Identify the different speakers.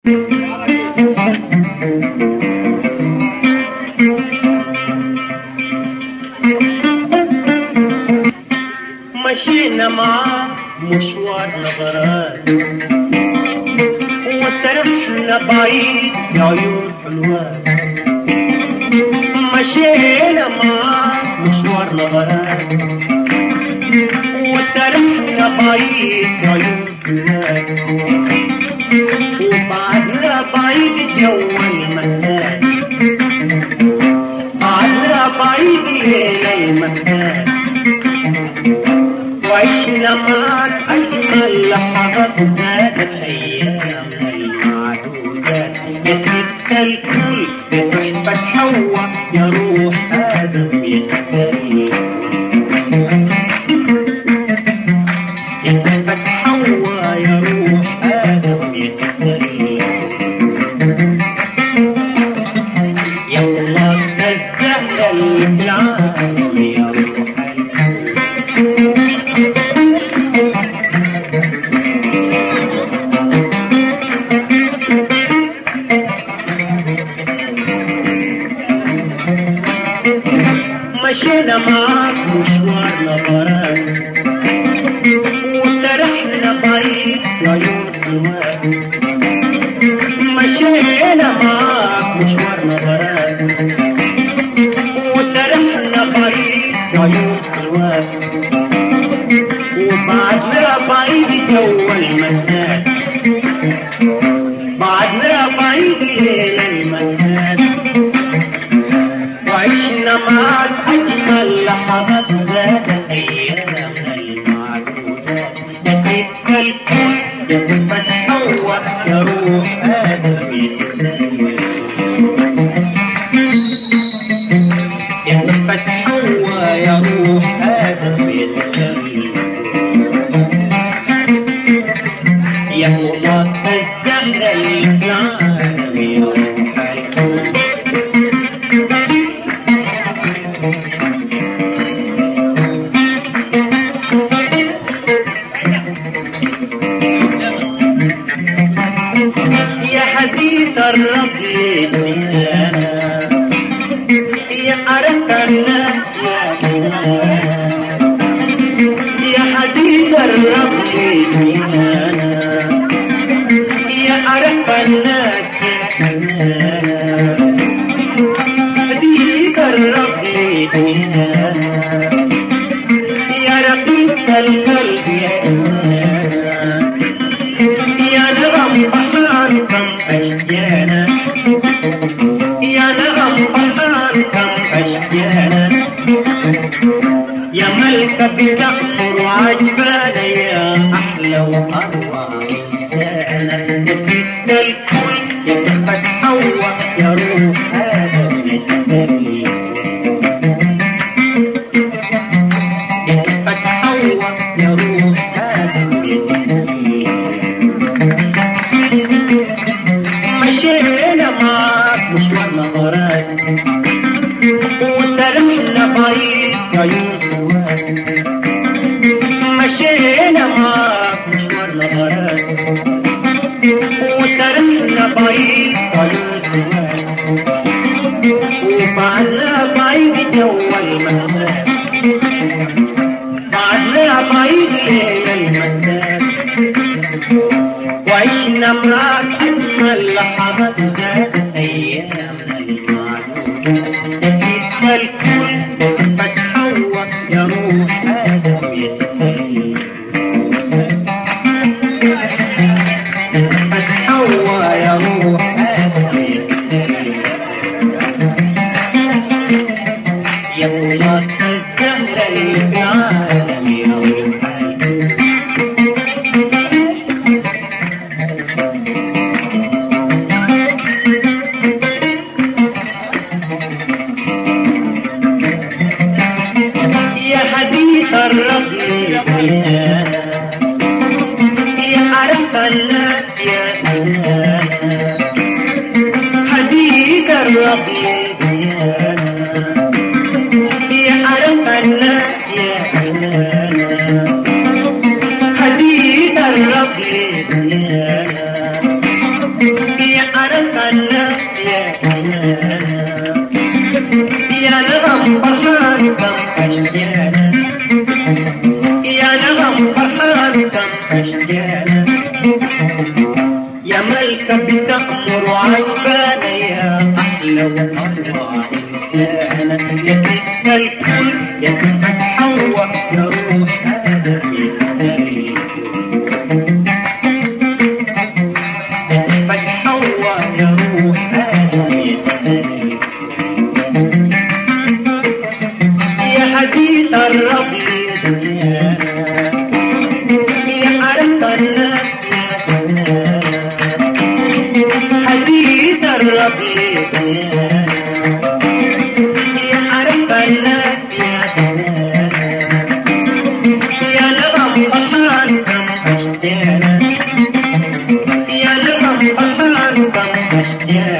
Speaker 1: مشينا معاه مشوار نظرات وسرحنا بعيد بعيون حلوات مشينا معاه مشوار نظرات وسرحنا بعيد بعيون حلوات وبعدنا بعيد جو المساء بعدنا بعيد ليل المساء وعشنا معك أجمل لحظات زادت أيامنا المعدودات يا ست الكل بتحبك حوا يا روح آدم يا ست يحبك حوا يا روح آدم يا ست يا الله الزهرة اللي في العالم يا روح الكل مشينا معاك مشوار نظرات وسرحنا بعيد عيون حلوات مشينا معاك مشوار نظرات وسرحنا بعيد عيون حلوات وبعدنا بعيد جو المساء بعدنا بعيد ليل المساء وعشنا معك أجمل لحظات زادت أيامنا المعدودات يا ست الكل يا أمة حواء يا روح آدم يا ست يا أمة حواء يا روح آدم يا ست يا خلاص الزهرة اللي في العالم يا روح الكون يا حديث الرب للديانة يا عرف الناس يا ديانة يا حديث الرب للديانة يا عرف الناس يا ديانة حديث الرب للديانة يا رقيق القلب يا إنسان يا نغم بحار كم أشجانا يا نغم بحار كم أشجانا يا ملكة بتأمر عجبانا يا أحلى وأروع إنسانة يا ست الكل يا تحت حواء يا روح آدم يا ست الكل يا تحت حواء يا روح آدم يا ست الكل مشينا معاك مشوار نظرات وسرحنا بعيد عيون حوات مشينا معاك مشوار نظرات وسرحنا بعيد عيون حوات وبعدنا بعيد جو المساء بعدنا بعيد ليل المساء وعشنا معاك أجمل لحظات زادت أيامنا المعدودة يا ست الكل تحبك حواء يا روح آدم يا ست الكل تحبك حواء يا روح آدم يا ست الكل يا خلاص الزهرة اللي في العالم يا روح الكل الملكة بتأمر عجبانة يا أحلى وأروع إنسانة يا ست الكل يا ست حواء يا روح آدم يا ست الكل ست حواء يا روح آدم يا ست الكل يا حديث الرب دنيانا يا عرف الناس يا دنيانا حديث الرب دنيانا يا عرف الناس يا دنيانا يا لغم فرحان كم أشجانا يا لغم فرحان كم أشجانا